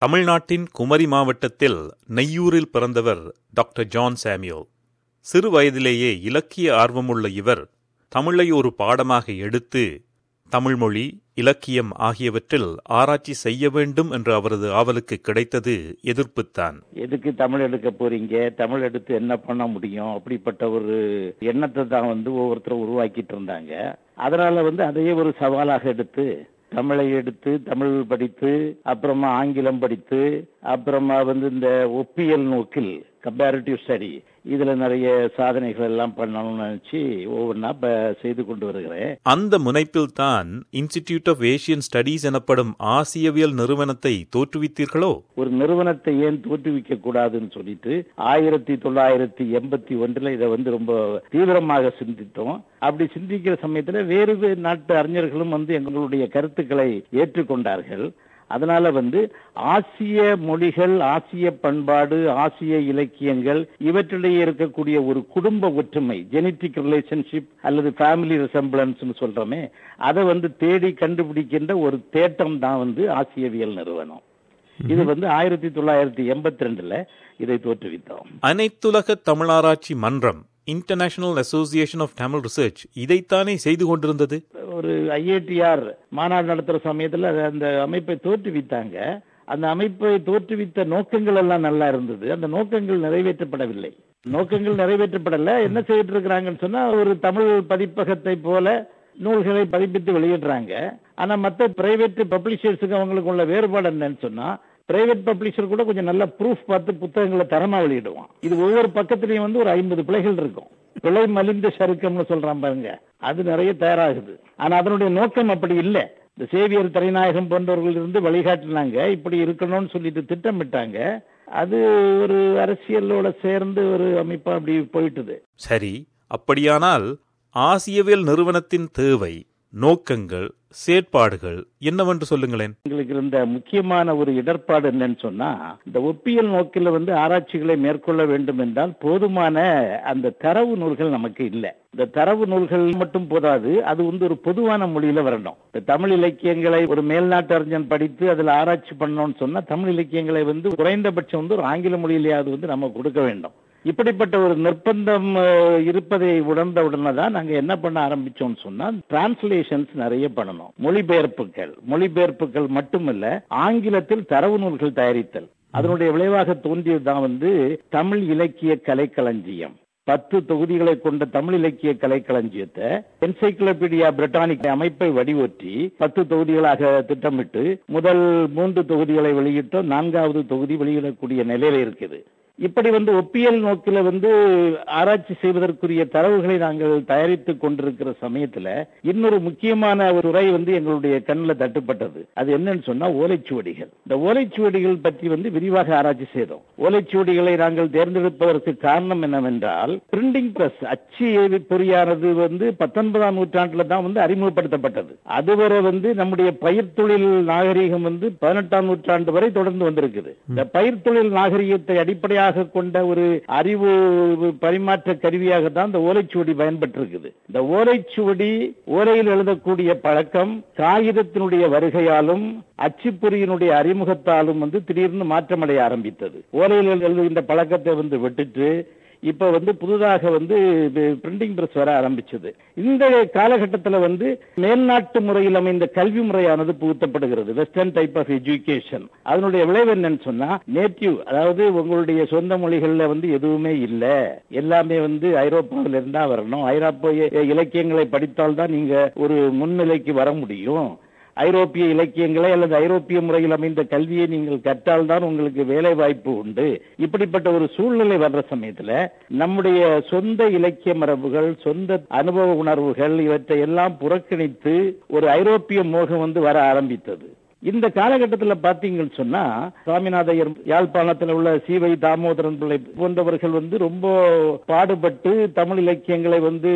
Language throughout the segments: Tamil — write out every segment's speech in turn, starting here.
தமிழ்நாட்டின் குமரி மாவட்டத்தில் நெய்யூரில் பிறந்தவர் டாக்டர் ஜான் சாமியோல் சிறு வயதிலேயே இலக்கிய ஆர்வமுள்ள இவர் தமிழை ஒரு பாடமாக எடுத்து தமிழ்மொழி இலக்கியம் ஆகியவற்றில் ஆராய்ச்சி செய்ய வேண்டும் என்ற அவரது ஆவலுக்கு கிடைத்தது எதிர்ப்புத்தான் எதுக்கு தமிழ் எடுக்க போறீங்க தமிழ் எடுத்து என்ன பண்ண முடியும் அப்படிப்பட்ட ஒரு எண்ணத்தை தான் வந்து ஒவ்வொருத்தரும் உருவாக்கிட்டு இருந்தாங்க அதனால வந்து அதையே ஒரு சவாலாக எடுத்து தமிழை எடுத்து தமிழ் படித்து அப்புறமா ஆங்கிலம் படித்து அப்புறமா வந்து இந்த ஒப்பியல் நோக்கில் கம்பேரிட்டிவ் ஸ்டடி இதுல நிறைய சாதனைகள் எல்லாம் பண்ணணும்னு நினைச்சு ஒவ்வொன்றா இப்ப செய்து கொண்டு வருகிறேன் அந்த முனைப்பில் தான் இன்ஸ்டிடியூட் ஆஃப் ஏசியன் ஸ்டடீஸ் எனப்படும் ஆசியவியல் நிறுவனத்தை தோற்றுவித்தீர்களோ ஒரு நிறுவனத்தை ஏன் தோற்றுவிக்க கூடாதுன்னு சொல்லிட்டு ஆயிரத்தி தொள்ளாயிரத்தி எண்பத்தி ஒன்றுல இதை வந்து ரொம்ப தீவிரமாக சிந்தித்தோம் அப்படி சிந்திக்கிற சமயத்துல வேறு வேறு நாட்டு அறிஞர்களும் வந்து எங்களுடைய கருத்துக்களை ஏற்றுக்கொண்டார்கள் அதனால வந்து ஆசிய மொழிகள் ஆசிய பண்பாடு ஆசிய இலக்கியங்கள் இவற்றிடையே இருக்கக்கூடிய ஒரு குடும்ப ஒற்றுமை ஜெனட்டிக் ரிலேஷன்ஷிப் அல்லது ஃபேமிலி ரிசம்பிளன்ஸ் சொல்றோமே அதை வந்து தேடி கண்டுபிடிக்கின்ற ஒரு தேட்டம் தான் வந்து ஆசியவியல் நிறுவனம் இது வந்து ஆயிரத்தி தொள்ளாயிரத்தி எண்பத்தி ரெண்டுல இதை தோற்றுவித்தோம் அனைத்துலக தமிழாராய்ச்சி மன்றம் international association of Tamil research இதைத்தானே செய்து கொண்டிருந்தது ஒரு ஐஏடிஆர் மாநாடு நடத்துற சமயத்துல அந்த அமைப்பை தோற்றுவித்தாங்க அந்த அமைப்பை தோற்றுவித்த நோக்கங்கள் எல்லாம் நல்லா இருந்தது அந்த நோக்கங்கள் நிறைவேற்றப்படவில்லை நோக்கங்கள் நிறைவேற்றப்படல என்ன செய்துட்டு இருக்கிறாங்கன்னு சொன்னா ஒரு தமிழ் பதிப்பகத்தை போல நூல்களை பதிப்பித்து வெளியிடுறாங்க ஆனா மத்த பிரைவேட் பப்ளிஷர்ஸுக்கு அவங்களுக்கு உள்ள வேறுபாடு என்னன்னு சொன்னா பிரைவேட் பப்ளிஷர் கூட கொஞ்சம் நல்ல ப்ரூஃப் பார்த்து புத்தகங்களை தரமா வெளியிடுவான் இது ஒவ்வொரு பக்கத்திலையும் வந்து ஒரு ஐம்பது பிழைகள் இருக்கும் பிழை மலிந்த சருக்கம்னு சொல்றான் பாருங்க அது நிறைய தயாராகுது ஆனா அதனுடைய நோக்கம் அப்படி இல்லை இந்த சேவியர் திரைநாயகம் போன்றவர்கள் இருந்து வழிகாட்டினாங்க இப்படி இருக்கணும்னு சொல்லிட்டு திட்டமிட்டாங்க அது ஒரு அரசியலோட சேர்ந்து ஒரு அமைப்பா அப்படி போயிட்டுது சரி அப்படியானால் ஆசியவியல் நிறுவனத்தின் தேவை நோக்கங்கள் செயற்பாடுகள் என்னவென்று சொல்லுங்களேன் எங்களுக்கு இருந்த முக்கியமான ஒரு இடர்பாடு என்னன்னு சொன்னா இந்த ஒப்பியல் நோக்கில வந்து ஆராய்ச்சிகளை மேற்கொள்ள வேண்டும் என்றால் போதுமான அந்த தரவு நூல்கள் நமக்கு இல்லை இந்த தரவு நூல்கள் மட்டும் போதாது அது வந்து ஒரு பொதுவான மொழியில வரணும் இந்த தமிழ் இலக்கியங்களை ஒரு மேல்நாட்டு அறிஞன் படித்து அதுல ஆராய்ச்சி பண்ணணும்னு சொன்னா தமிழ் இலக்கியங்களை வந்து குறைந்தபட்சம் வந்து ஒரு ஆங்கில மொழியிலேயாவது வந்து நம்ம கொடுக்க வேண்டும் இப்படிப்பட்ட ஒரு நிர்பந்தம் இருப்பதை உணர்ந்த உடனே தான் நாங்க என்ன பண்ண ஆரம்பிச்சோம்னு சொன்னா டிரான்ஸ்லேஷன்ஸ் நிறைய பண்ணணும் மொழிபெயர்ப்புகள் மொழிபெயர்ப்புகள் மட்டுமல்ல ஆங்கிலத்தில் தரவு நூல்கள் தயாரித்தல் அதனுடைய விளைவாக தோன்றியதுதான் வந்து தமிழ் இலக்கிய கலைக்களஞ்சியம் பத்து தொகுதிகளை கொண்ட தமிழ் இலக்கிய கலைக்களஞ்சியத்தை என்சைக்ளோபீடியா பிரிட்டானிக் அமைப்பை வடிவொற்றி பத்து தொகுதிகளாக திட்டமிட்டு முதல் மூன்று தொகுதிகளை வெளியிட்டோம் நான்காவது தொகுதி வெளியிடக்கூடிய நிலையில இருக்குது இப்படி வந்து ஒப்பியல் நோக்கில வந்து ஆராய்ச்சி செய்வதற்குரிய தரவுகளை நாங்கள் தயாரித்துக் கொண்டிருக்கிற சமயத்துல இன்னொரு முக்கியமான ஒரு துறை வந்து எங்களுடைய கண்ணில் தட்டுப்பட்டது அது என்னன்னு சொன்னா ஓலைச்சுவடிகள் இந்த ஓலைச்சுவடிகள் பற்றி வந்து விரிவாக ஆராய்ச்சி செய்தோம் ஓலைச்சுவடிகளை நாங்கள் தேர்ந்தெடுப்பதற்கு காரணம் என்னவென்றால் பிரிண்டிங் பிரஸ் அச்சு பொறியானது வந்து பத்தொன்பதாம் நூற்றாண்டுல தான் வந்து அறிமுகப்படுத்தப்பட்டது அதுவரை வந்து நம்முடைய பயிர் தொழில் நாகரீகம் வந்து பதினெட்டாம் நூற்றாண்டு வரை தொடர்ந்து வந்திருக்குது இந்த பயிர் தொழில் நாகரீகத்தை அடிப்படையாக அடிப்படையாக கொண்ட ஒரு அறிவு பரிமாற்ற கருவியாக தான் இந்த ஓலைச்சுவடி பயன்பட்டிருக்குது இந்த ஓலைச்சுவடி ஓலையில் எழுதக்கூடிய பழக்கம் காகிதத்தினுடைய வருகையாலும் அச்சுப்பொறியினுடைய அறிமுகத்தாலும் வந்து திடீர்னு மாற்றமடைய ஆரம்பித்தது ஓலையில் எழுதுகின்ற பழக்கத்தை வந்து விட்டுட்டு இப்ப வந்து புதுதாக வந்து பிரிண்டிங் பிரஸ் வர ஆரம்பிச்சது இந்த காலகட்டத்தில் வந்து மேல்நாட்டு முறையில் அமைந்த கல்வி முறையானது புகுத்தப்படுகிறது வெஸ்டர்ன் டைப் ஆஃப் எஜுகேஷன் அதனுடைய விளைவு என்னன்னு சொன்னா நேட்டிவ் அதாவது உங்களுடைய சொந்த மொழிகள்ல வந்து எதுவுமே இல்ல எல்லாமே வந்து ஐரோப்பாவில இருந்தா வரணும் ஐரோப்பிய இலக்கியங்களை படித்தால்தான் நீங்க ஒரு முன்னிலைக்கு வர முடியும் ஐரோப்பிய இலக்கியங்களை அல்லது ஐரோப்பிய முறையில் அமைந்த கல்வியை நீங்கள் கற்றால் தான் உங்களுக்கு வேலை வாய்ப்பு உண்டு இப்படிப்பட்ட ஒரு சூழ்நிலை வர்ற சமயத்துல நம்முடைய சொந்த இலக்கிய மரபுகள் சொந்த அனுபவ உணர்வுகள் இவற்றை எல்லாம் புறக்கணித்து ஒரு ஐரோப்பிய மோகம் வந்து வர ஆரம்பித்தது இந்த காலகட்டத்தில் பாத்தீங்கன்னு சொன்னா சுவாமிநாதையர் யாழ்ப்பாணத்தில் உள்ள சீவை தாமோதரன் பிள்ளை போன்றவர்கள் வந்து ரொம்ப பாடுபட்டு தமிழ் இலக்கியங்களை வந்து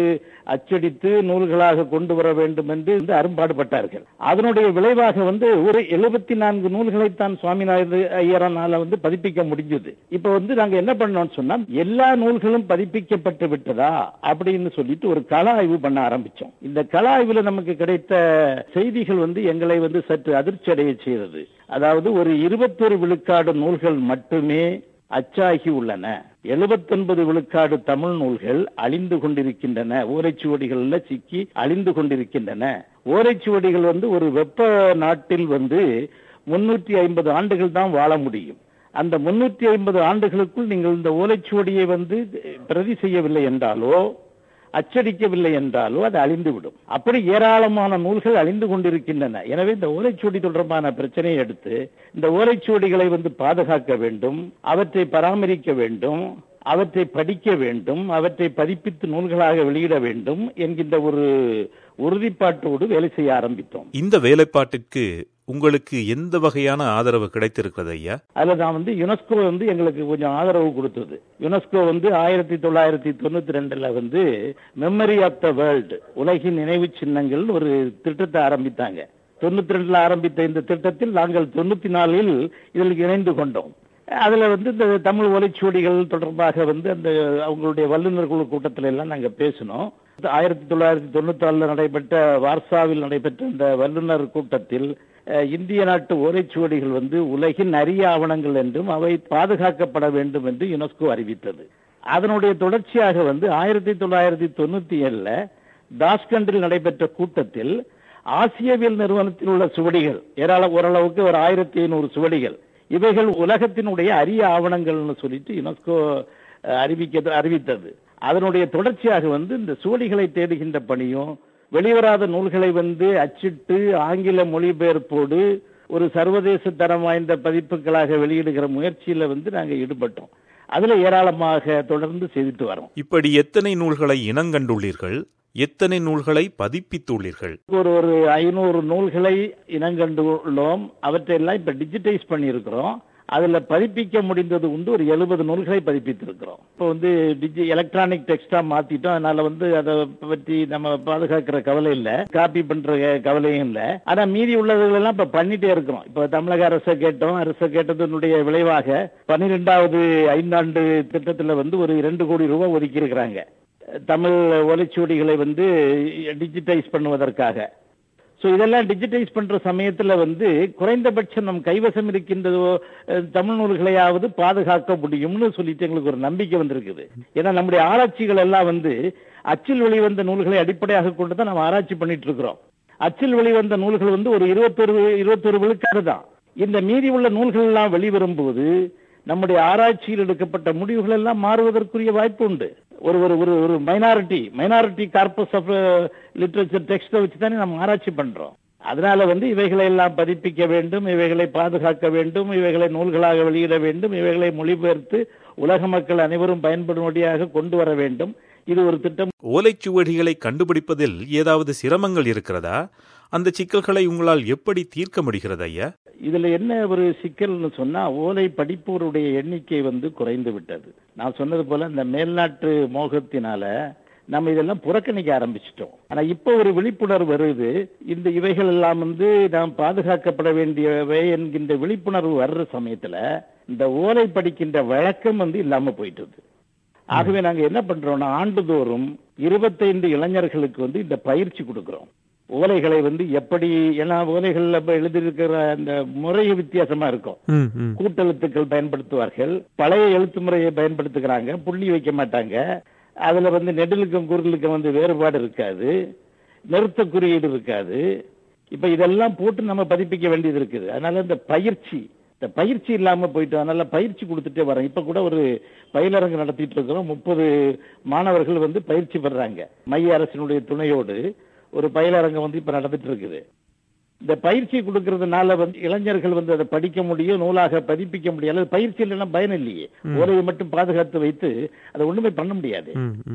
அச்சடித்து நூல்களாக கொண்டு வர வேண்டும் என்று வந்து அரும்பாடுபட்டார்கள் அதனுடைய விளைவாக வந்து ஒரு எழுபத்தி நான்கு நூல்களைத்தான் சுவாமிநாத ஐயரனால வந்து பதிப்பிக்க முடிஞ்சது இப்ப வந்து நாங்க என்ன பண்ணோம்னு சொன்னா எல்லா நூல்களும் பதிப்பிக்கப்பட்டு விட்டதா அப்படின்னு சொல்லிட்டு ஒரு கள ஆய்வு பண்ண ஆரம்பிச்சோம் இந்த கள ஆய்வுல நமக்கு கிடைத்த செய்திகள் வந்து எங்களை வந்து சற்று அதிர்ச்சி அடைய செய்தது அதாவது ஒரு இருபத்தொரு விழுக்காடு நூல்கள் மட்டுமே அச்சாகி உள்ளன எழுபத்தொன்பது விழுக்காடு தமிழ் நூல்கள் அழிந்து கொண்டிருக்கின்றன ஓலைச்சுவடிகள்ல சிக்கி அழிந்து கொண்டிருக்கின்றன ஓலைச்சுவடிகள் வந்து ஒரு வெப்ப நாட்டில் வந்து முன்னூற்றி ஐம்பது ஆண்டுகள் தான் வாழ முடியும் அந்த முன்னூற்றி ஐம்பது ஆண்டுகளுக்குள் நீங்கள் இந்த ஓலைச்சுவடியை வந்து பிரதி செய்யவில்லை என்றாலோ அச்சடிக்கவில்லை என்றாலோ அது அழிந்துவிடும் அப்படி ஏராளமான நூல்கள் அழிந்து கொண்டிருக்கின்றன எனவே இந்த ஓலைச்சுவடி தொடர்பான பிரச்சனையை எடுத்து இந்த ஓலைச்சுவடிகளை வந்து பாதுகாக்க வேண்டும் அவற்றை பராமரிக்க வேண்டும் அவற்றை படிக்க வேண்டும் அவற்றை பதிப்பித்து நூல்களாக வெளியிட வேண்டும் என்கின்ற ஒரு உறுதிப்பாட்டோடு வேலை செய்ய ஆரம்பித்தோம் இந்த வேலைப்பாட்டிற்கு உங்களுக்கு எந்த வகையான ஆதரவு கிடைத்திருக்கிறது ஐயா அதுல நான் வந்து யுனெஸ்கோ வந்து எங்களுக்கு கொஞ்சம் ஆதரவு கொடுத்தது யுனெஸ்கோ வந்து ஆயிரத்தி தொள்ளாயிரத்தி தொண்ணூத்தி ரெண்டுல வந்து மெமரி ஆஃப் த வேர்ல்டு உலகின் நினைவு சின்னங்கள் ஒரு திட்டத்தை ஆரம்பித்தாங்க தொண்ணூத்தி ரெண்டுல ஆரம்பித்த இந்த திட்டத்தில் நாங்கள் தொண்ணூத்தி நாலில் இதில் இணைந்து கொண்டோம் அதுல வந்து இந்த தமிழ் ஒலைச்சுவடிகள் தொடர்பாக வந்து அந்த அவங்களுடைய வல்லுநர் குழு கூட்டத்தில எல்லாம் நாங்க பேசினோம் ஆயிரத்தி தொள்ளாயிரத்தி தொண்ணூத்தி ஆறுல நடைபெற்ற வார்சாவில் நடைபெற்ற இந்த வல்லுநர் கூட்டத்தில் அஹ், இந்திய நாட்டு ஓலைச்சுவடிகள் வந்து உலகின் அரிய ஆவணங்கள் என்றும் அவை பாதுகாக்கப்பட வேண்டும் என்று யுனெஸ்கோ அறிவித்தது அதனுடைய தொடர்ச்சியாக வந்து ஆயிரத்தி தொள்ளாயிரத்தி தொண்ணூத்தி ஏழுல தாஸ்கண்டில் நடைபெற்ற கூட்டத்தில் ஆசியவியல் நிறுவனத்தில் உள்ள சுவடிகள் ஏராள ஓரளவுக்கு ஒரு ஆயிரத்தி ஐநூறு சுவடிகள் இவைகள் உலகத்தினுடைய அரிய ஆவணங்கள்னு சொல்லிட்டு யுனெஸ்கோ அஹ், அறிவிக்க அறிவித்தது அதனுடைய தொடர்ச்சியாக வந்து இந்த சுவடிகளை தேடுகின்ற பணியும் வெளிவராத நூல்களை வந்து அச்சிட்டு ஆங்கில மொழிபெயர்ப்போடு ஒரு சர்வதேச தரம் வாய்ந்த பதிப்புகளாக வெளியிடுகிற முயற்சியில வந்து நாங்க ஈடுபட்டோம் அதுல ஏராளமாக தொடர்ந்து செய்துட்டு வரோம் இப்படி எத்தனை நூல்களை இனங்கண்டுள்ளீர்கள் எத்தனை நூல்களை பதிப்பித்துள்ளீர்கள் ஒரு ஒரு ஐநூறு நூல்களை இனங்கண்டுள்ளோம் அவற்றையெல்லாம் இப்ப டிஜிட்டைஸ் பண்ணியிருக்கிறோம் அதுல பதிப்பிக்க முடிந்தது உண்டு ஒரு எழுபது நூல்களை பதிப்பித்திருக்கிறோம் இப்போ வந்து டிஜி எலக்ட்ரானிக் டெக்ஸ்டா மாத்திட்டோம் அதனால வந்து அதை பற்றி நம்ம பாதுகாக்கிற கவலை இல்ல காப்பி பண்ற கவலையும் இல்ல ஆனா மீதி உள்ளதுகள் எல்லாம் இப்ப பண்ணிட்டே இருக்கிறோம் இப்ப தமிழக அரசை கேட்டோம் அரசை கேட்டதனுடைய விளைவாக பன்னிரெண்டாவது ஐந்தாண்டு திட்டத்துல வந்து ஒரு இரண்டு கோடி ரூபாய் ஒதுக்கி இருக்கிறாங்க தமிழ் ஒலைச்சுவடிகளை வந்து டிஜிட்டைஸ் பண்ணுவதற்காக ஸோ இதெல்லாம் டிஜிட்டைஸ் பண்ற சமயத்துல வந்து குறைந்தபட்சம் நம் கைவசம் இருக்கின்றதோ அஹ், தமிழ் நூல்களையாவது பாதுகாக்க முடியும்னு சொல்லிட்டு எங்களுக்கு ஒரு நம்பிக்கை வந்திருக்குது ஏன்னா நம்முடைய ஆராய்ச்சிகள் எல்லாம் வந்து அச்சில் வெளிவந்த நூல்களை அடிப்படையாக கொண்டு தான் நம்ம ஆராய்ச்சி பண்ணிட்டு இருக்கிறோம் அச்சில் வெளிவந்த நூல்கள் வந்து ஒரு இருபத்தொரு இருபத்தொரு விழுக்காடு தான் இந்த மீதி உள்ள நூல்கள் எல்லாம் வெளிவரும் போது நம்முடைய ஆராய்ச்சியில் எடுக்கப்பட்ட முடிவுகள் எல்லாம் மாறுவதற்குரிய வாய்ப்பு உண்டு ஒரு ஒரு ஒரு ஒரு minority minority corpus of literature text வச்சு தானே நம்ம ஆராய்ச்சி பண்றோம் அதனால வந்து இவைகளை எல்லாம் பதிப்பிக்க வேண்டும் இவைகளை பாதுகாக்க வேண்டும் இவைகளை நூல்களாக வெளியிட வேண்டும் இவைகளை மொழிபெயர்த்து உலக மக்கள் அனைவரும் பயன்படும்படியாக கொண்டு வர வேண்டும் இது ஒரு திட்டம் ஓலைச்சுவடிகளை கண்டுபிடிப்பதில் ஏதாவது சிரமங்கள் இருக்கிறதா அந்த சிக்கல்களை உங்களால் எப்படி தீர்க்க முடிகிறது ஐயா இதுல என்ன ஒரு சிக்கல்னு சொன்னா ஓலை படிப்போருடைய எண்ணிக்கை வந்து குறைந்து விட்டது நான் சொன்னது போல இந்த மேல்நாட்டு மோகத்தினால நம்ம இதெல்லாம் புறக்கணிக்க ஆரம்பிச்சிட்டோம் ஆனா இப்ப ஒரு விழிப்புணர்வு வருது இந்த இவைகள் எல்லாம் வந்து நாம் பாதுகாக்கப்பட வேண்டியவை என்கின்ற விழிப்புணர்வு வர்ற சமயத்துல இந்த ஓலை படிக்கின்ற வழக்கம் வந்து இல்லாம போயிட்டது ஆகவே நாங்க என்ன பண்றோம்னா ஆண்டுதோறும் இருபத்தைந்து இளைஞர்களுக்கு வந்து இந்த பயிற்சி கொடுக்கிறோம் ஓலைகளை வந்து எப்படி ஏன்னா ஓலைகள்ல இப்ப எழுதியிருக்கிற அந்த முறை வித்தியாசமா இருக்கும் கூட்டெழுத்துக்கள் பயன்படுத்துவார்கள் பழைய எழுத்து முறையை பயன்படுத்துகிறாங்க புள்ளி வைக்க மாட்டாங்க அதுல வந்து நெடிலுக்கும் குரலுக்கும் வந்து வேறுபாடு இருக்காது நிறுத்த குறியீடு இருக்காது இப்ப இதெல்லாம் போட்டு நம்ம பதிப்பிக்க வேண்டியது இருக்குது அதனால இந்த பயிற்சி இந்த பயிற்சி இல்லாம போயிட்டோம் அதனால பயிற்சி கொடுத்துட்டே வரோம் இப்ப கூட ஒரு பயிலரங்கு நடத்திட்டு இருக்கிறோம் முப்பது மாணவர்கள் வந்து பயிற்சி பெறாங்க மைய அரசினுடைய துணையோடு ஒரு பயிலரங்கம் வந்து இப்ப நடந்துட்டு இருக்குது இந்த பயிற்சி கொடுக்கறதுனால வந்து இளைஞர்கள் வந்து அதை படிக்க முடியும் நூலாக பதிப்பிக்க முடியும் அல்லது பயிற்சி இல்லைன்னா பயன் இல்லையே ஓலையை மட்டும் பாதுகாத்து வைத்து அதை ஒண்ணுமே பண்ண முடியாது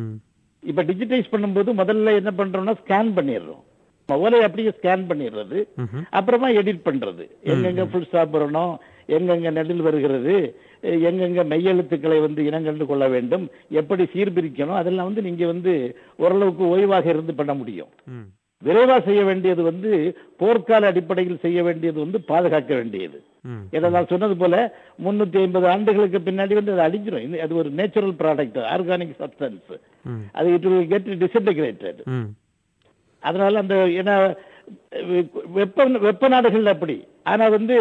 இப்ப டிஜிட்டைஸ் பண்ணும்போது முதல்ல என்ன பண்றோம்னா ஸ்கேன் பண்ணிடுறோம் ஓலையை அப்படியே ஸ்கேன் பண்ணிடுறது அப்புறமா எடிட் பண்றது எங்கெங்க ஃபுல் ஸ்டாப் வரணும் எங்கெங்க நெடில் வருகிறது அஹ், எங்கெங்க மெய்யெழுத்துக்களை வந்து இனங்கண்டு கொள்ள வேண்டும் எப்படி சீர்பிரிக்கணும் அதெல்லாம் வந்து நீங்க வந்து ஓரளவுக்கு ஓய்வாக இருந்து பண்ண முடியும் ம் விரைவா செய்ய வேண்டியது வந்து போர்க்கால அடிப்படையில் செய்ய வேண்டியது வந்து பாதுகாக்க வேண்டியது ம் ஏன்னா நான் சொன்னது போல முன்னூத்தி ஐம்பது ஆண்டுகளுக்கு பின்னாடி வந்து அது அழிஞ்சிரும் இது- அது ஒரு நேச்சுரல் ப்ராடக்ட் ஆர்கானிக் சப்ஸ்டன்ஸ் ம் அது இட் வில் கெட் டிஸ்இன்டகிரேட்டட் ம் அதனால அந்த ஏன்னா வெ- வெப்ப வெப்ப நாடுகள் அப்படி ஆனா வந்து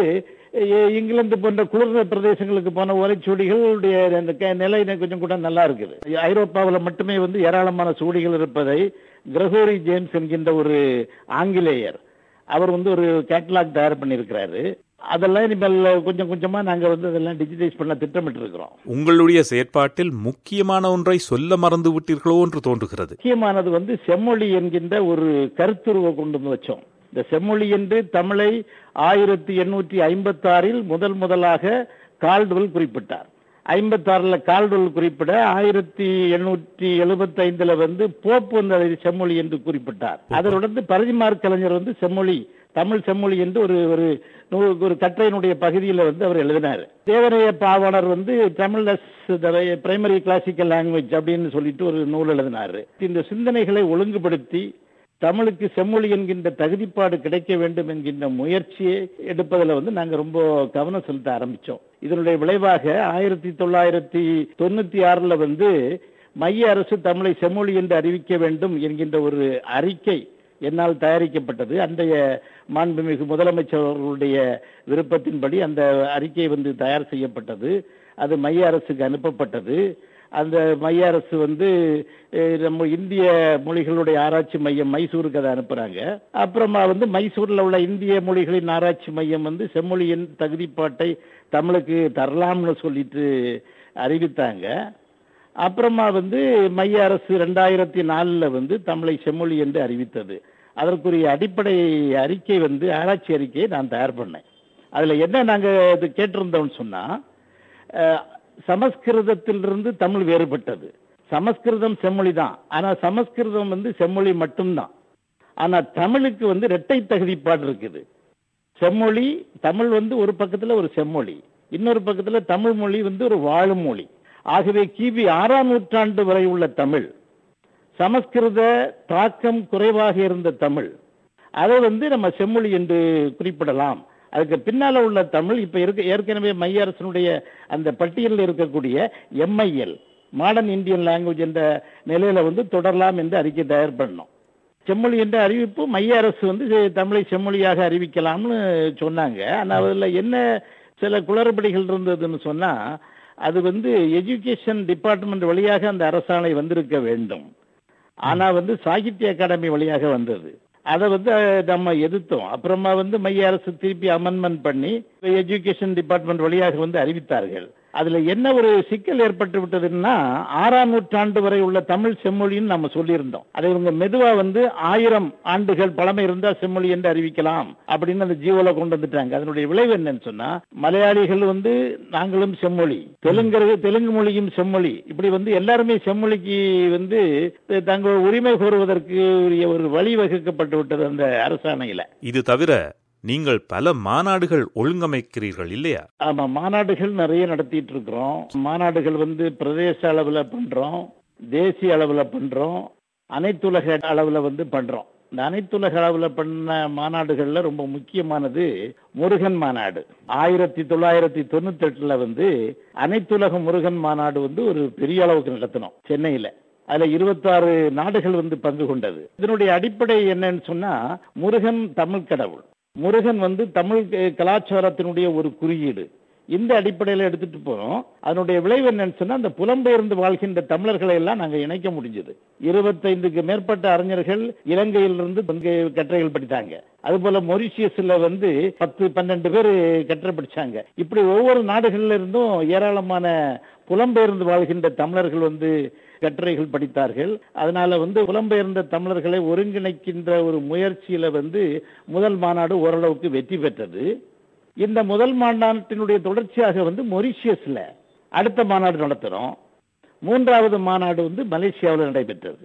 எ- இங்கிலாந்து போன்ற குளிர்ந்த பிரதேசங்களுக்கு போன ஓலைச்சுவடிகளுடைய அந்த க- நிலை கொஞ்சம் கூட நல்லா இருக்குது ஐரோப்பாவில் மட்டுமே வந்து ஏராளமான சுவடிகள் இருப்பதை கிரகோரி ஜேம்ஸ் என்கின்ற ஒரு ஆங்கிலேயர் அவர் வந்து ஒரு கேட்டலாக் தயார் பண்ணியிருக்கிறாரு அதெல்லாம் இனிமேல் கொஞ்சம் கொஞ்சமா நாங்க வந்து அதெல்லாம் டிஜிட்டைஸ் பண்ண திட்டமிட்டு இருக்கிறோம் உங்களுடைய செயற்பாட்டில் முக்கியமான ஒன்றை சொல்ல மறந்து விட்டீர்களோ என்று தோன்றுகிறது முக்கியமானது வந்து செம்மொழி என்கின்ற ஒரு கருத்துருவை கொண்டு வந்து வச்சோம் இந்த செம்மொழி என்று தமிழை ஆயிரத்தி எண்ணூற்றி ஐம்பத்தி ஆறில் முதல் முதலாக கால்டுவல் குறிப்பிட்டார் ஐம்பத்தாறுல கால்டுவல் குறிப்பிட ஆயிரத்தி எண்ணூற்றி எழுபத்தி ஐந்துல வந்து போப் வந்து அதை செம்மொழி என்று குறிப்பிட்டார் அதனுடன் பரதிமார் கலைஞர் வந்து செம்மொழி தமிழ் செம்மொழி என்று ஒரு ஒரு நூ- ஒரு கட்டுரையினுடைய பகுதியில் வந்து அவர் எழுதினார் தேவரைய பாவாணர் வந்து தமிழ் பிரைமரி கிளாசிக்கல் லாங்குவேஜ் அப்படின்னு சொல்லிட்டு ஒரு நூல் எழுதினாரு இந்த சிந்தனைகளை ஒழுங்குபடுத்தி தமிழுக்கு செம்மொழி என்கின்ற தகுதிப்பாடு கிடைக்க வேண்டும் என்கின்ற முயற்சியை எடுப்பதில் வந்து நாங்க ரொம்ப கவனம் செலுத்த ஆரம்பிச்சோம் இதனுடைய விளைவாக ஆயிரத்தி தொள்ளாயிரத்தி தொண்ணூத்தி ஆறுல வந்து மைய அரசு தமிழை செம்மொழி என்று அறிவிக்க வேண்டும் என்கின்ற ஒரு அறிக்கை என்னால் தயாரிக்கப்பட்டது அன்றைய மாண்புமிகு முதலமைச்சர் அவர்களுடைய விருப்பத்தின்படி அந்த அறிக்கை வந்து தயார் செய்யப்பட்டது அது மைய அரசுக்கு அனுப்பப்பட்டது அந்த மைய அரசு வந்து அஹ், நம்ம இந்திய மொழிகளுடைய ஆராய்ச்சி மையம் மைசூருக்கு அதை அனுப்புறாங்க அப்புறமா வந்து மைசூர்ல உள்ள இந்திய மொழிகளின் ஆராய்ச்சி மையம் வந்து செம்மொழியின் தகுதிப்பாட்டை தமிழுக்கு தரலாம்னு சொல்லிட்டு அறிவித்தாங்க அப்புறமா வந்து மைய அரசு ரெண்டாயிரத்தி நாலுல வந்து தமிழை செம்மொழி என்று அறிவித்தது அதற்குரிய அடிப்படை அறிக்கை வந்து ஆராய்ச்சி அறிக்கையை நான் தயார் பண்ணேன் அதுல என்ன நாங்க இது கேட்டிருந்தோம்னு சொன்னா அஹ், சமஸ்கிருதத்திலிருந்து தமிழ் வேறுபட்டது சமஸ்கிருதம் செம்மொழி தான் ஆனா சமஸ்கிருதம் வந்து செம்மொழி மட்டும்தான் ஆனா தமிழுக்கு வந்து இரட்டை தகுதிப்பாடு இருக்குது செம்மொழி தமிழ் வந்து ஒரு பக்கத்துல ஒரு செம்மொழி இன்னொரு பக்கத்துல தமிழ் மொழி வந்து ஒரு வாழும் மொழி ஆகவே கிபி ஆறாம் நூற்றாண்டு வரை உள்ள தமிழ் சமஸ்கிருத தாக்கம் குறைவாக இருந்த தமிழ் அதை வந்து நம்ம செம்மொழி என்று குறிப்பிடலாம் அதுக்கு பின்னால உள்ள தமிழ் இப்ப இருக்க ஏற்கனவே மைய அரசனுடைய அந்த பட்டியலில் இருக்கக்கூடிய எம்ஐஎல் மாடர்ன் இந்தியன் லாங்குவேஜ் என்ற நிலையில வந்து தொடரலாம் என்று அறிக்கை தயார் பண்ணோம் செம்மொழி என்ற அறிவிப்பு மைய அரசு வந்து செ- தமிழை செம்மொழியாக அறிவிக்கலாம்னு சொன்னாங்க ஆனா அதுல என்ன சில குளறுபடிகள் இருந்ததுன்னு சொன்னா அது வந்து எஜுகேஷன் டிபார்ட்மெண்ட் வழியாக அந்த அரசாணை வந்திருக்க வேண்டும் ஆனா வந்து சாகித்ய அகாடமி வழியாக வந்தது அதை வந்து அஹ், நம்ம எதிர்த்தோம் அப்புறமா வந்து மைய அரசு திருப்பி அமெண்ட்மெண்ட் பண்ணி எஜுகேஷன் டிபார்ட்மெண்ட் வழியாக வந்து அறிவித்தார்கள் அதுல என்ன ஒரு சிக்கல் ஏற்பட்டு விட்டதுன்னா ஆறாம் நூற்றாண்டு வரை உள்ள தமிழ் செம்மொழின்னு நம்ம சொல்லியிருந்தோம் அதை இவங்க மெதுவா வந்து ஆயிரம் ஆண்டுகள் பழமை இருந்தா செம்மொழி என்று அறிவிக்கலாம் அப்படின்னு அந்த ஜீவோல கொண்டு வந்துட்டாங்க அதனுடைய விளைவு என்னன்னு சொன்னா மலையாளிகள் வந்து நாங்களும் செம்மொழி தெலுங்கு தெலுங்கு மொழியும் செம்மொழி இப்படி வந்து எல்லாருமே செம்மொழிக்கு வந்து தங்கள் உரிமை கோருவதற்கு உரிய ஒரு வழி வகுக்கப்பட்டு விட்டது அந்த அரசாணையில இது தவிர நீங்கள் பல மாநாடுகள் ஒழுங்கமைக்கிறீர்கள் இல்லையா ஆமா மாநாடுகள் நிறைய நடத்திட்டு இருக்கிறோம் மாநாடுகள் வந்து பிரதேச அளவுல பண்றோம் தேசிய அளவுல பண்றோம் அனைத்துலக அளவுல வந்து பண்றோம் இந்த அனைத்துலக அளவுல பண்ண மாநாடுகள்ல ரொம்ப முக்கியமானது முருகன் மாநாடு ஆயிரத்தி தொள்ளாயிரத்தி தொண்ணூத்தி எட்டுல வந்து அனைத்துலக முருகன் மாநாடு வந்து ஒரு பெரிய அளவுக்கு நடத்தினோம் சென்னையில அதுல இருபத்தாறு நாடுகள் வந்து பங்கு கொண்டது இதனுடைய அடிப்படை என்னன்னு சொன்னா முருகன் தமிழ் கடவுள் முருகன் வந்து தமிழ் க- கலாச்சாரத்தினுடைய ஒரு குறியீடு இந்த அடிப்படையில எடுத்துட்டு போறோம் அதனுடைய விளைவு என்னன்னு சொன்னா அந்த புலம்பெயர்ந்து வாழ்கின்ற தமிழர்களை எல்லாம் நாங்க இணைக்க முடிஞ்சது இருபத்தைந்துக்கு மேற்பட்ட அறிஞர்கள் இலங்கையிலிருந்து இங்கே கட்டுரைகள் படித்தாங்க அதுபோல மொரிஷியஸ்ல வந்து பத்து பன்னெண்டு பேர் கட்டுரை படிச்சாங்க இப்படி ஒவ்வொரு நாடுகள்ல இருந்தும் ஏராளமான புலம்பெயர்ந்து வாழ்கின்ற தமிழர்கள் வந்து கட்டுரைகள் படித்தார்கள் அதனால வந்து புலம்பெயர்ந்த தமிழர்களை ஒருங்கிணைக்கின்ற ஒரு முயற்சியில வந்து முதல் மாநாடு ஓரளவுக்கு வெற்றி பெற்றது இந்த முதல் மாநாட்டினுடைய தொடர்ச்சியாக வந்து மொரிஷியஸ்ல அடுத்த மாநாடு நடத்துறோம் மூன்றாவது மாநாடு வந்து மலேசியாவில் நடைபெற்றது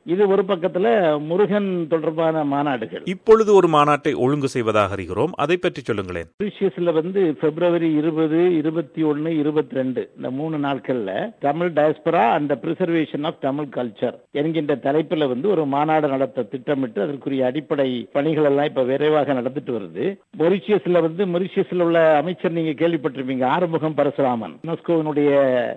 இது ஒரு பக்கத்துல முருகன் தொடர்பான மாநாடுகள் இப்பொழுது ஒரு மாநாட்டை ஒழுங்கு செய்வதாக அறிகிறோம் அதை பற்றி சொல்லுங்களேன் மொரிஷியஸ்ல வந்து பிப்ரவரி இருபது இருபத்தி ஒன்னு இருபத்தி ரெண்டு இந்த மூணு நாட்கள்ல Tamil diaspora and preservation of Tamil culture என்கின்ற தலைப்புல வந்து ஒரு மாநாடு நடத்த திட்டமிட்டு அதற்குரிய அடிப்படை பணிகள் எல்லாம் இப்ப விரைவாக நடந்துட்டு வருது மொரிஷியஸ்ல வந்து மொரிஷியஸ்ல உள்ள அமைச்சர் நீங்க கேள்விப்பட்டிருப்பீங்க ஆறுமுகம் பரசுராமன் யுனெஸ்கோவினுடைய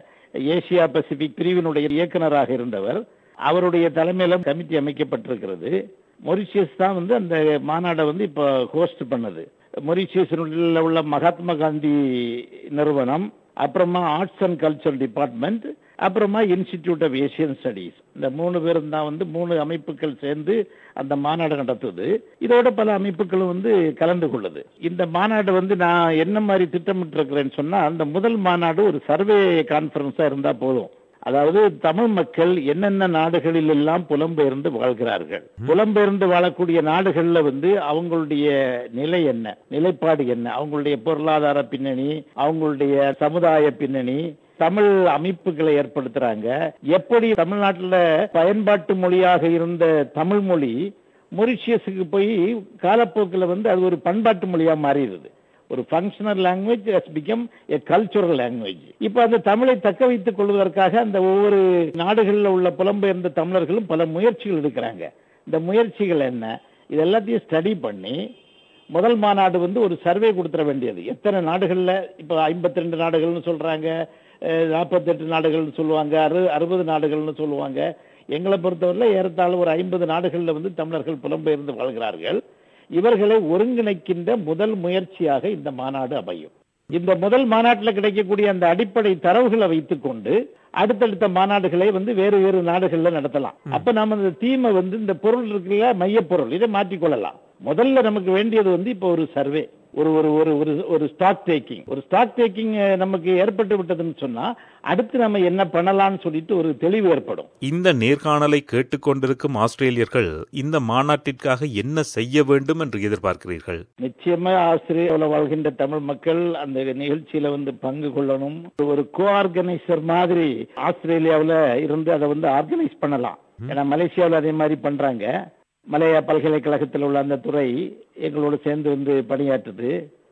ஏசியா பசிபிக் பிரிவினுடைய இயக்குனராக இருந்தவர் அவருடைய தலைமையில கமிட்டி அமைக்கப்பட்டிருக்கிறது மொரிஷியஸ் தான் வந்து அந்த மாநாடை வந்து இப்ப ஹோஸ்ட் பண்ணது மொரிஷியஸில் உள்ள மகாத்மா காந்தி நிறுவனம் அப்புறமா ஆர்ட்ஸ் அண்ட் கல்ச்சர் டிபார்ட்மெண்ட் அப்புறமா இன்ஸ்டிடியூட் ஆஃப் ஏசியன் ஸ்டடீஸ் இந்த மூணு பேரும் தான் வந்து மூணு அமைப்புகள் சேர்ந்து அந்த மாநாடு நடத்துது இதோட பல அமைப்புகளும் வந்து கலந்து கொள்ளுது இந்த மாநாடு வந்து நான் என்ன மாதிரி திட்டமிட்டு இருக்கிறேன்னு சொன்னா அந்த முதல் மாநாடு ஒரு சர்வே கான்ஃபரன்ஸா இருந்தா போதும் அதாவது தமிழ் மக்கள் என்னென்ன நாடுகளில் எல்லாம் புலம்பெயர்ந்து வாழ்கிறார்கள் புலம்பெயர்ந்து வாழக்கூடிய நாடுகள்ல வந்து அவங்களுடைய நிலை என்ன நிலைப்பாடு என்ன அவங்களுடைய பொருளாதார பின்னணி அவங்களுடைய சமுதாய பின்னணி தமிழ் அமைப்புகளை ஏற்படுத்துறாங்க எப்படி தமிழ்நாட்டில் பயன்பாட்டு மொழியாக இருந்த தமிழ் மொழி மொரிஷியஸுக்கு போய் காலப்போக்கில் வந்து அது ஒரு பண்பாட்டு மொழியா மாறிடுது ஒரு functional language has become a cultural language இப்போ அந்த தமிழை தக்க வைத்துக் கொள்வதற்காக அந்த ஒவ்வொரு நாடுகளில் உள்ள புலம்பெயர்ந்த தமிழர்களும் பல முயற்சிகள் எடுக்கிறாங்க இந்த முயற்சிகள் என்ன இது எல்லாத்தையும் ஸ்டடி பண்ணி முதல் மாநாடு வந்து ஒரு சர்வே கொடுத்துட வேண்டியது எத்தனை நாடுகள்ல இப்போ ஐம்பத்தி ரெண்டு நாடுகள்னு சொல்றாங்க நாற்பத்தெட்டு நாடுகள்னு சொல்லுவாங்க அறு அறுபது நாடுகள்னு சொல்லுவாங்க எங்களை பொறுத்தவரையில் ஏறத்தாழ ஒரு ஐம்பது நாடுகளில் வந்து தமிழர்கள் புலம்பெயர்ந்து வாழ்கிறார்கள் இவர்களை ஒருங்கிணைக்கின்ற முதல் முயற்சியாக இந்த மாநாடு அமையும் இந்த முதல் மாநாட்டில் கிடைக்கக்கூடிய அந்த அடிப்படை தரவுகளை வைத்துக்கொண்டு அடுத்தடுத்த மாநாடுகளை வந்து வேறு வேறு நாடுகள்ல நடத்தலாம் அப்ப நாம இந்த தீமை வந்து இந்த பொருள் இருக்குல்ல மையப்பொருள் இதை மாற்றிக்கொள்ளலாம் முதல்ல நமக்கு வேண்டியது வந்து இப்போ ஒரு சர்வே ஒரு ஒரு ஒரு ஒரு ஒரு ஸ்டாக் டேக்கிங் ஒரு ஸ்டாக் டேக்கிங் நமக்கு ஏற்பட்டு விட்டதுன்னு சொன்னா அடுத்து நம்ம என்ன பண்ணலாம்னு சொல்லிட்டு ஒரு தெளிவு ஏற்படும் இந்த நேர்காணலை கேட்டுக்கொண்டிருக்கும் ஆஸ்திரேலியர்கள் இந்த மாநாட்டிற்காக என்ன செய்ய வேண்டும் என்று எதிர்பார்க்கிறீர்கள் நிச்சயமா ஆஸ்திரேலியாவில் வாழ்கின்ற தமிழ் மக்கள் அந்த நிகழ்ச்சியில வந்து பங்கு கொள்ளணும் ஒரு கோ ஆர்கனைசர் மாதிரி ஆஸ்திரேலியாவில் இருந்து அதை வந்து ஆர்கனைஸ் பண்ணலாம் ஏன்னா மலேசியாவில் அதே மாதிரி பண்றாங்க மலையா பல்கலைக்கழகத்தில் உள்ள அந்த துறை எங்களோடு சேர்ந்து வந்து பணியாற்றுது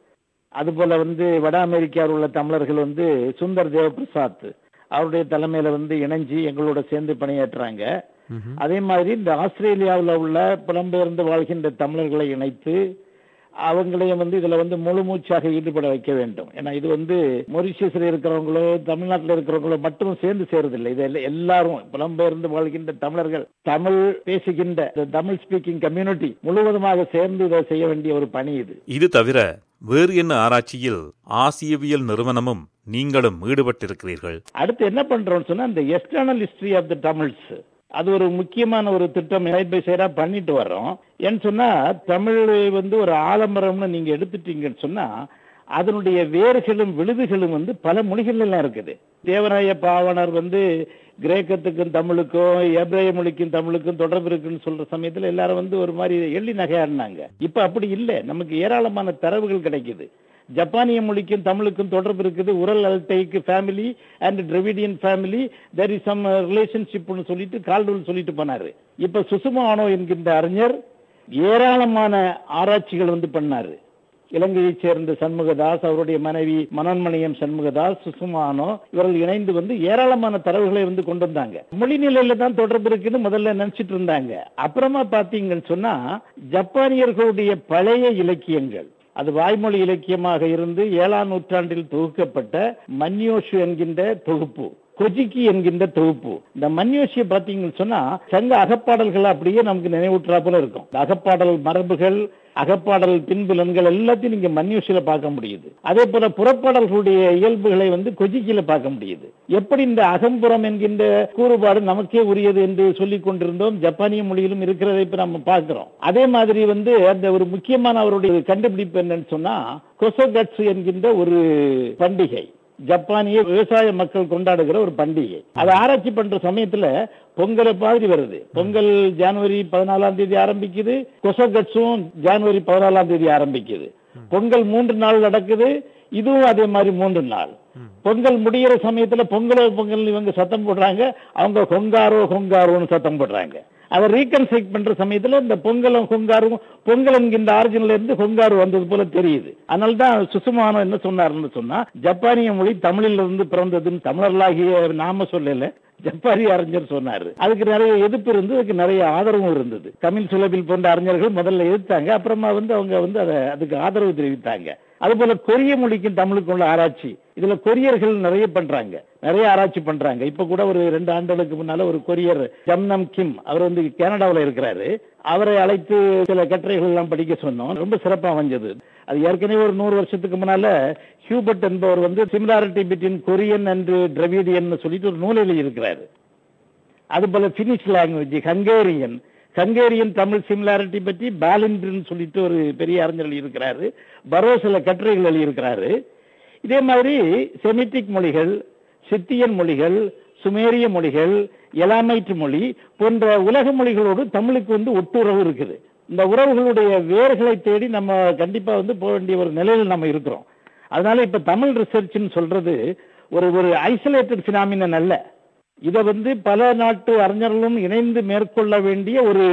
அதுபோல வந்து வட அமெரிக்காவில் உள்ள தமிழர்கள் வந்து சுந்தர் தேவபிரசாத் அவருடைய தலைமையில வந்து இணைஞ்சு எங்களோட சேர்ந்து பணியாற்றுறாங்க அதே மாதிரி இந்த ஆஸ்திரேலியாவில் உள்ள புலம்பெயர்ந்து வாழ்கின்ற தமிழர்களை இணைத்து அவங்களையும் வந்து இதுல வந்து முழு மூச்சாக ஈடுபட வைக்க வேண்டும் ஏன்னா இது வந்து மொரிஷியஸ்ல இருக்கிறவங்களோ தமிழ்நாட்டில் இருக்கிறவங்களோ மட்டும் சேர்ந்து சேருதில்லை இது எல்லா- எல்லாரும் புலம்பெயர்ந்து வாழ்கின்ற தமிழர்கள் தமிழ் பேசுகின்ற இந்த தமிழ் ஸ்பீக்கிங் கம்யூனிட்டி முழுவதுமாக சேர்ந்து இதை செய்ய வேண்டிய ஒரு பணி இது இது தவிர வேறு என்ன ஆராய்ச்சியில் ஆசியவியல் நிறுவனமும் நீங்களும் ஈடுபட்டிருக்கிறீர்கள் அடுத்து என்ன பண்றோம்னு சொன்னா இந்த external history of the Tamils அது ஒரு முக்கியமான ஒரு திட்டம் சைட் பை சைடா பண்ணிட்டு வரோம் ஏன்னு சொன்னா தமிழ் வந்து ஒரு ஆலமரம்னு நீங்க எடுத்துட்டீங்கன்னு சொன்னா அதனுடைய வேர்களும் விழுதுகளும் வந்து பல மொழிகள்ல எல்லாம் இருக்குது தேவராய பாவனர் வந்து கிரேக்கத்துக்கும் தமிழுக்கும் எப்ரேய மொழிக்கும் தமிழுக்கும் தொடர்பு இருக்குன்னு சொல்ற சமயத்துல எல்லாரும் வந்து ஒரு மாதிரி எள்ளி நகையாடினாங்க இப்ப அப்படி இல்லை நமக்கு ஏராளமான தரவுகள் கிடைக்குது ஜப்பானிய மொழிக்கும் தமிழுக்கும் தொடர்பு இருக்குது Ural Altaic family and Dravidian family there is some ரிலேஷன்ஷிப்னு சொல்லிட்டு கால்டூல் சொல்லிட்டு போனாரு இப்ப சுசுமா ஆனோ என்கின்ற அறிஞர் ஏராளமான ஆராய்ச்சிகள் வந்து பண்ணாரு இலங்கையைச் சேர்ந்த சண்முகதாஸ் அவருடைய மனைவி மனோன்மணியம் சண்முகதாஸ் சுசுமானோ இவர்கள் இணைந்து வந்து ஏராளமான தரவுகளை வந்து கொண்டு வந்தாங்க மொழி நிலையில தான் தொடர்பு இருக்குன்னு முதல்ல நினைச்சிட்டு இருந்தாங்க அப்புறமா பாத்தீங்கன்னு சொன்னா ஜப்பானியர்களுடைய பழைய இலக்கியங்கள் அது வாய்மொழி இலக்கியமாக இருந்து ஏழாம் நூற்றாண்டில் தொகுக்கப்பட்ட மன்யோஷு என்கின்ற தொகுப்பு கொஜிக்கி என்கின்ற தொகுப்பு இந்த மன்யோஷியை பாத்தீங்கன்னு சொன்னா சங்க அகப்பாடல்கள் அப்படியே நமக்கு நினைவூட்டுறாப்புல இருக்கும் இந்த அகப்பாடல் மரபுகள் அகப்பாடல் பின்புலன்கள் எல்லாத்தையும் நீங்க மன்யூஷில பார்க்க முடியுது அதே போல புறப்பாடல்களுடைய இயல்புகளை வந்து கொஜிக்கில பார்க்க முடியுது எப்படி இந்த அகம்புறம் என்கின்ற கூறுபாடு நமக்கே உரியது என்று சொல்லிக் கொண்டிருந்தோம் ஜப்பானிய மொழியிலும் இருக்கிறதை இப்ப நம்ம பார்க்கிறோம் அதே மாதிரி வந்து அந்த ஒரு முக்கியமான அவருடைய கண்டுபிடிப்பு என்னன்னு சொன்னா கொசோகட்சு என்கின்ற ஒரு பண்டிகை ஜப்பானிய விவசாய மக்கள் கொண்டாடுகிற ஒரு பண்டிகை அதை ஆராய்ச்சி பண்ற சமயத்துல பொங்கலை மாதிரி வருது பொங்கல் ஜனவரி பதினாலாம் தேதி ஆரம்பிக்குது கொசகட்ஸும் ஜனவரி பதினாலாம் தேதி ஆரம்பிக்குது பொங்கல் மூன்று நாள் நடக்குது இதுவும் அதே மாதிரி மூன்று நாள் பொங்கல் முடிகிற சமயத்துல பொங்கலோ பொங்கல் இவங்க சத்தம் போடுறாங்க அவங்க கொங்காரோ கொங்காரோன்னு சத்தம் போடுறாங்க அதை ரீகன்ஸ்ட்ரக்ட் பண்ற சமயத்துல இந்த பொங்கலும் கொங்காரும் பொங்கல் என்கின்ற ஆரிஜின்ல இருந்து கொங்காரு வந்தது போல தெரியுது அதனால தான் சுசுமானோ என்ன சொன்னாருன்னு சொன்னா ஜப்பானிய மொழி தமிழில் இருந்து பிறந்ததுன்னு தமிழர்களாகிய நாம சொல்லல ஜப்பானிய அறிஞர் சொன்னாரு அதுக்கு நிறைய எதிர்ப்பு இருந்து அதுக்கு நிறைய ஆதரவும் இருந்தது தமிழ் சுலபில் போன்ற அறிஞர்கள் முதல்ல எதிர்த்தாங்க அப்புறமா வந்து அவங்க வந்து அதை அதுக்கு ஆதரவு தெரிவித்தாங்க அதுபோல கொரிய மொழிக்கும் தமிழுக்கும் உள்ள ஆராய்ச்சி இதுல கொரியர்கள் நிறைய பண்றாங்க நிறைய ஆராய்ச்சி பண்றாங்க இப்ப கூட ஒரு ரெண்டு ஆண்டுகளுக்கு முன்னால ஒரு கொரியர் ஜம்னம் கிம் அவர் வந்து கனடாவில் இருக்கிறாரு அவரை அழைத்து சில கட்டுரைகள் எல்லாம் படிக்க சொன்னோம் ரொம்ப சிறப்பா அமைஞ்சது அது ஏற்கனவே ஒரு நூறு வருஷத்துக்கு முன்னால ஹியூபர்ட் என்பவர் வந்து similarity between Korean and Dravidian சொல்லிட்டு ஒரு நூல் எழுதியிருக்கிறாரு அது போல Finnish language Hungarian Hungarian Tamil similarity பற்றி பேலின்ட்ரின்னு சொல்லிட்டு ஒரு பெரிய அறிஞர் எழுதியிருக்கிறாரு பரோ சில கட்டுரைகள் எழுதியிருக்கிறாரு இதே மாதிரி செமிட்டிக் மொழிகள் சித்தியன் மொழிகள் சுமேரிய மொழிகள் எலாமைட் மொழி போன்ற உலக மொழிகளோடு தமிழுக்கு வந்து ஒட்டுறவு இருக்குது இந்த உறவுகளுடைய வேர்களை தேடி நம்ம கண்டிப்பா வந்து போக வேண்டிய ஒரு நிலையில் நம்ம இருக்கிறோம் அதனால இப்ப தமிழ் ரிசர்ச்னு சொல்றது ஒரு ஒரு ஐசோலேட்டட் பினாமினன் அல்ல இதை வந்து பல நாட்டு அறிஞர்களும் இணைந்து மேற்கொள்ள வேண்டிய ஒரு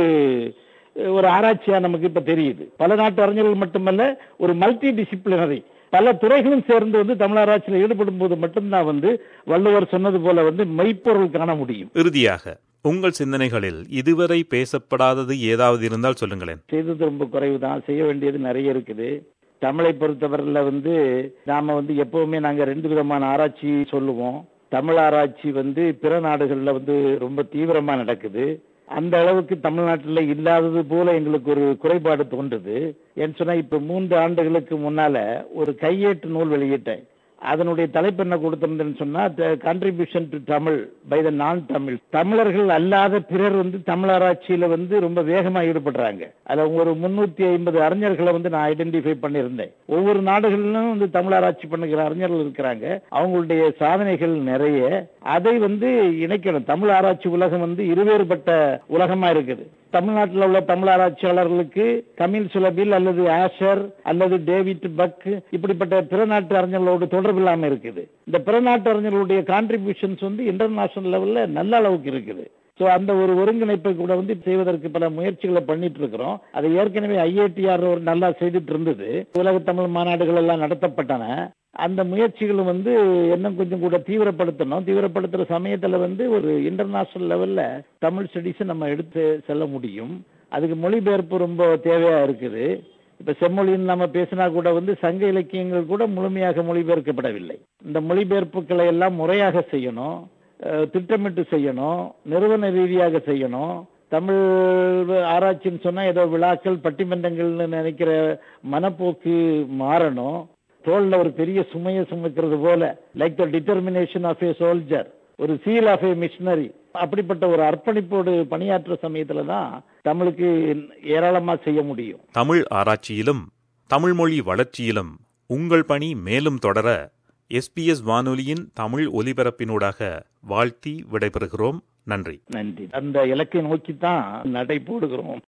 ஒரு ஆராய்ச்சியா நமக்கு இப்ப தெரியுது பல நாட்டு அறிஞர்கள் மட்டுமல்ல ஒரு மல்டி டிசிப்ளினரி பல துறைகளும் சேர்ந்து வந்து தமிழ் ஆராய்ச்சியில் ஈடுபடும் போது மட்டும்தான் வந்து வள்ளுவர் சொன்னது போல வந்து மெய்ப்பொருள் காண முடியும் இறுதியாக உங்கள் சிந்தனைகளில் இதுவரை பேசப்படாதது ஏதாவது இருந்தால் சொல்லுங்களேன் செய்தது ரொம்ப குறைவு தான் செய்ய வேண்டியது நிறைய இருக்குது தமிழை பொறுத்தவரையில் வந்து நாம வந்து எப்பவுமே நாங்க ரெண்டு விதமான ஆராய்ச்சி சொல்லுவோம் தமிழ் ஆராய்ச்சி வந்து பிற நாடுகள்ல வந்து ரொம்ப தீவிரமா நடக்குது அந்த அளவுக்கு தமிழ்நாட்டில் இல்லாதது போல எங்களுக்கு ஒரு குறைபாடு தோன்றுது ஏன்னு சொன்னா இப்ப மூன்று ஆண்டுகளுக்கு முன்னால ஒரு கையேட்டு நூல் வெளியிட்டேன் அதனுடைய தலைப்பு என்ன கொடுத்திருந்தேன்னு சொன்னா contribution to Tamil by the நான் தமிழ் தமிழர்கள் அல்லாத பிறர் வந்து தமிழ் ஆராய்ச்சியில வந்து ரொம்ப வேகமா ஈடுபடுறாங்க அதுல ஒரு முன்னூத்தி ஐம்பது அறிஞர்களை வந்து நான் ஐடென்டிஃபை பண்ணியிருந்தேன் ஒவ்வொரு நாடுகளிலும் வந்து தமிழ் ஆராய்ச்சி பண்ணுகிற அறிஞர்கள் இருக்கிறாங்க அவங்களுடைய சாதனைகள் நிறைய அதை வந்து இணைக்கணும் தமிழ் ஆராய்ச்சி உலகம் வந்து இருவேறுபட்ட உலகமா இருக்குது தமிழ்நாட்டில் உள்ள தமிழ் ஆராய்ச்சியாளர்களுக்கு தமிழ் சுலபில் அல்லது ஆஷர் அல்லது டேவிட் பக் இப்படிப்பட்ட பிற நாட்டு அறிஞர்களோடு தொடர்பு இல்லாம இருக்குது இந்த பிற நாட்டு அறிஞர்களுடைய கான்ட்ரிபியூஷன்ஸ் வந்து இன்டர்நேஷனல் லெவல்ல நல்ல அளவுக்கு இருக்குது ஸோ அந்த ஒரு ஒருங்கிணைப்பை கூட வந்து செய்வதற்கு பல முயற்சிகளை பண்ணிட்டு இருக்கிறோம் அதை ஏற்கனவே ஐஐடிஆர் ஒரு நல்லா செய்துட்டு இருந்தது உலக தமிழ் மாநாடுகள் எல்லாம் நடத்தப்பட்டன அந்த முயற்சிகளும் வந்து இன்னும் கொஞ்சம் கூட தீவிரப்படுத்தணும் தீவிரப்படுத்துற சமயத்துல வந்து ஒரு இன்டர்நேஷனல் லெவல்ல தமிழ் ஸ்டடிஸ் நம்ம எடுத்து செல்ல முடியும் அதுக்கு மொழிபெயர்ப்பு ரொம்ப தேவையா இருக்குது இப்ப செம்மொழின்னு நம்ம பேசினா கூட வந்து சங்க இலக்கியங்கள் கூட முழுமையாக மொழிபெயர்க்கப்படவில்லை இந்த மொழிபெயர்ப்புகளை எல்லாம் முறையாக செய்யணும் திட்டமிட்டு செய்யணும் நிறுவன ரீதியாக செய்யணும் தமிழ் ஆராய்ச்சின்னு சொன்னா ஏதோ விழாக்கள் பட்டிமன்றங்கள்னு நினைக்கிற மனப்போக்கு மாறணும் தோல்ல ஒரு பெரிய சுமையை சுமக்கிறது போல like the determination of a soldier ஒரு சீல் ஆஃப் ஏ மிஷினரி அப்படிப்பட்ட ஒரு அர்ப்பணிப்போடு பணியாற்ற சமயத்துல தான் தமிழுக்கு ஏராளமா செய்ய முடியும் தமிழ் ஆராய்ச்சியிலும் தமிழ் மொழி வளர்ச்சியிலும் உங்கள் பணி மேலும் தொடர எஸ்பிஎஸ் வானொலியின் தமிழ் ஒலிபரப்பினூடாக வாழ்த்தி விடைபெறுகிறோம் நன்றி நன்றி அந்த இலக்கை நோக்கித்தான் நடை போடுகிறோம்